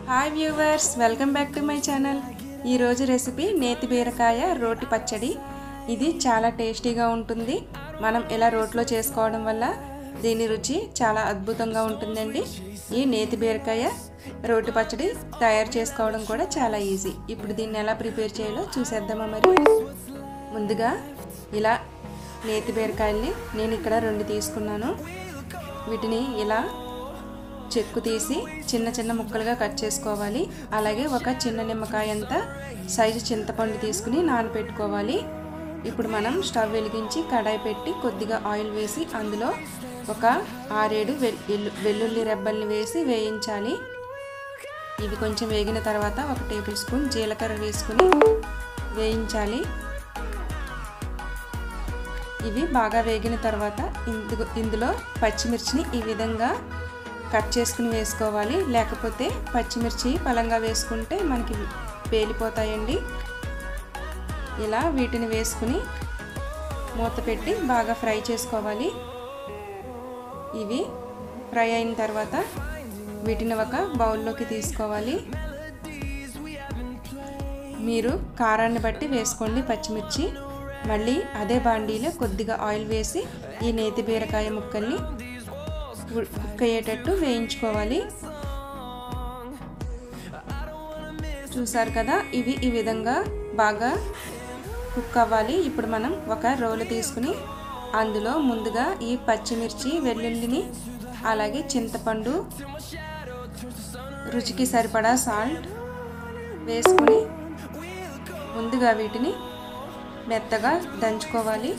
hi viewers welcome back to my channel ఈరోజు recipe నేతి బీరకాయ రోటి పచ్చడి ఇది చాలా టేస్టీగా ఉంటుంది మనం ఇలా రోట్లో చేసుకోవడం వల్ల దీని రుచి చాలా అద్భుతంగా ఉంటుందండి ఈ నేతి బీరకాయ రోటి పచ్చడి తయారు చేసుకోవడం కూడా చాలా ఈజీ ఇప్పుడు దీన్ని ఎలా ప్రిపేర్ చేయాలో చూసేద్దామా మరి ముందుగా ఇలా నేతి బీరకాయల్ని నేను ఇక్కడ రెండు తీసుకున్నాను వీటిని ఇలా చెక్కు తీసి చిన్న చిన్న ముక్కలుగా కట్ చేసుకోవాలి అలాగే ఒక చిన్న నిమ్మకాయ అంత సైజు చింతపండు తీసుకుని నానబెట్టుకోవాలి ఇప్పుడు మనం స్టవ్ వెలిగించి కడాయి పెట్టి కొద్దిగా ఆయిల్ వేసి అందులో ఒక ఆరేడు వెల్లు వెల్లుల్లి రెబ్బల్ని వేసి వేయించాలి ఇవి కొంచెం వేగిన తర్వాత ఒక టేబుల్ స్పూన్ జీలకర్ర వేసుకుని వేయించాలి ఇవి బాగా వేగిన తర్వాత ఇందు ఇందులో పచ్చిమిర్చిని ఈ విధంగా కట్ చేసుకుని వేసుకోవాలి లేకపోతే పచ్చిమిర్చి పలంగా వేసుకుంటే మనకి పేలిపోతాయండి ఇలా వీటిని వేసుకుని మూత పెట్టి బాగా ఫ్రై చేసుకోవాలి ఇవి ఫ్రై అయిన తర్వాత వీటిని ఒక బౌల్లోకి తీసుకోవాలి మీరు కారాన్ని బట్టి వేసుకోండి పచ్చిమిర్చి మళ్ళీ అదే బాండీలో కొద్దిగా ఆయిల్ వేసి ఈ నేతి బీరకాయ ముక్కల్ని కుక్ అయ్యేటట్టు వేయించుకోవాలి చూసారు కదా ఇవి ఈ విధంగా బాగా కుక్ అవ్వాలి ఇప్పుడు మనం ఒక రోలు తీసుకుని అందులో ముందుగా ఈ పచ్చిమిర్చి వెల్లుల్లిని అలాగే చింతపండు రుచికి సరిపడా సాల్ట్ వేసుకుని ముందుగా వీటిని మెత్తగా దంచుకోవాలి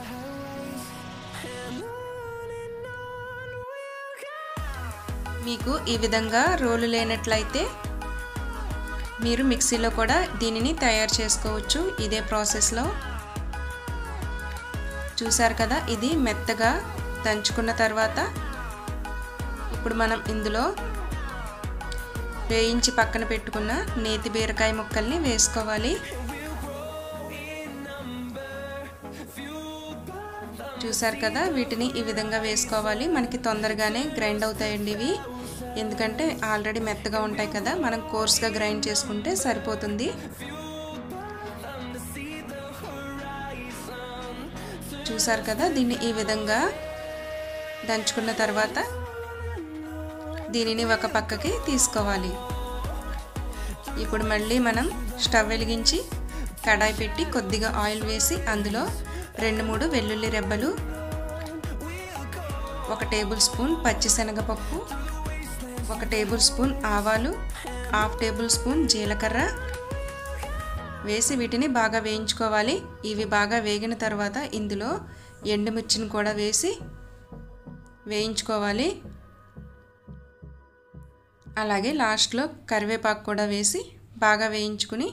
మీకు ఈ విధంగా రోలు లేనట్లయితే మీరు మిక్సీలో కూడా దీనిని తయారు చేసుకోవచ్చు ఇదే ప్రాసెస్లో చూసారు కదా ఇది మెత్తగా దంచుకున్న తర్వాత ఇప్పుడు మనం ఇందులో వేయించి పక్కన పెట్టుకున్న నేతి బీరకాయ ముక్కల్ని వేసుకోవాలి చూసారు కదా వీటిని ఈ విధంగా వేసుకోవాలి మనకి తొందరగానే గ్రైండ్ అవుతాయండి ఇవి ఎందుకంటే ఆల్రెడీ మెత్తగా ఉంటాయి కదా మనం కోర్స్గా గ్రైండ్ చేసుకుంటే సరిపోతుంది చూసారు కదా దీన్ని ఈ విధంగా దంచుకున్న తర్వాత దీనిని ఒక పక్కకి తీసుకోవాలి ఇప్పుడు మళ్ళీ మనం స్టవ్ వెలిగించి కడాయి పెట్టి కొద్దిగా ఆయిల్ వేసి అందులో రెండు మూడు వెల్లుల్లి రెబ్బలు ఒక టేబుల్ స్పూన్ పచ్చిశనగపప్పు ఒక టేబుల్ స్పూన్ ఆవాలు హాఫ్ టేబుల్ స్పూన్ జీలకర్ర వేసి వీటిని బాగా వేయించుకోవాలి ఇవి బాగా వేగిన తర్వాత ఇందులో ఎండుమిర్చిని కూడా వేసి వేయించుకోవాలి అలాగే లాస్ట్లో కరివేపాకు కూడా వేసి బాగా వేయించుకుని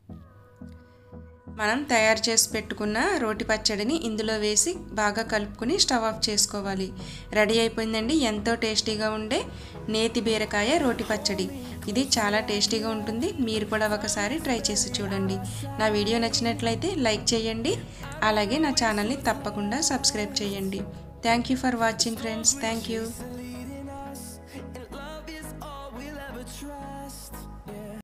మనం తయారు చేసి పెట్టుకున్న రోటి పచ్చడిని ఇందులో వేసి బాగా కలుపుకుని స్టవ్ ఆఫ్ చేసుకోవాలి రెడీ అయిపోయిందండి ఎంతో టేస్టీగా ఉండే నేతి బీరకాయ రోటి పచ్చడి ఇది చాలా టేస్టీగా ఉంటుంది మీరు కూడా ఒకసారి ట్రై చేసి చూడండి నా వీడియో నచ్చినట్లయితే లైక్ చేయండి అలాగే నా ఛానల్ని తప్పకుండా సబ్స్క్రైబ్ చేయండి thank you for watching friends thank you